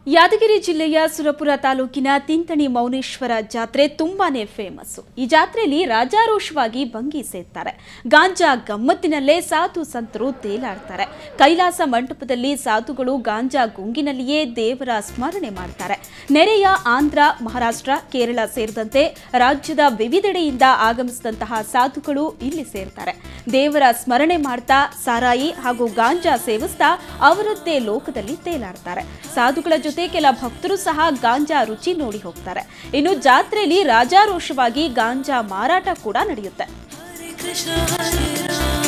ಯಾದಗಿರಿ ಜಿಲ್ಲೆಯ ಸುರಪುರ ತಾಲೂಕಿನ ತಿಂತಣಿ ಮೌನೇಶ್ವರ ಜಾತ್ರೆ ತುಂಬಾನೇ ಫೇಮಸ್ ಈ ಜಾತ್ರೆಯಲ್ಲಿ ರಾಜಾರೋಷವಾಗಿ ಭಂಗಿ ಸೇರ್ತಾರೆ ಗಾಂಜಾ ಗಮ್ಮತ್ತಿನಲ್ಲೇ ಸಾಧು ಸಂತರು ತೇಲಾಡ್ತಾರೆ ಕೈಲಾಸ ಮಂಟಪದಲ್ಲಿ ಸಾಧುಗಳು ಗಾಂಜಾ ಗುಂಗಿನಲ್ಲಿಯೇ ದೇವರ ಸ್ಮರಣೆ ಮಾಡ್ತಾರೆ ನೆರೆಯ ಆಂಧ್ರ ಮಹಾರಾಷ್ಟ್ರ ಕೇರಳ ಸೇರಿದಂತೆ ರಾಜ್ಯದ ವಿವಿಧೆಡೆಯಿಂದ ಆಗಮಿಸಿದಂತಹ ಸಾಧುಗಳು ಇಲ್ಲಿ ಸೇರ್ತಾರೆ ದೇವರ ಸ್ಮರಣೆ ಮಾಡ್ತಾ ಸಾರಾಯಿ ಹಾಗೂ ಗಾಂಜಾ ಸೇವಿಸ್ತಾ ಅವರದ್ದೇ ಲೋಕದಲ್ಲಿ ತೇಲಾಡ್ತಾರೆ ಸಾಧುಗಳ ಜೊತೆ ಕೆಲ ಭಕ್ತರು ಸಹ ಗಾಂಜಾ ರುಚಿ ನೋಡಿ ಹೋಗ್ತಾರೆ ಇನ್ನು ಜಾತ್ರೆಯಲ್ಲಿ ರಾಜಾರೋಷವಾಗಿ ಗಾಂಜಾ ಮಾರಾಟ ಕೂಡ ನಡೆಯುತ್ತೆ Hare Krishna, Hare Rama.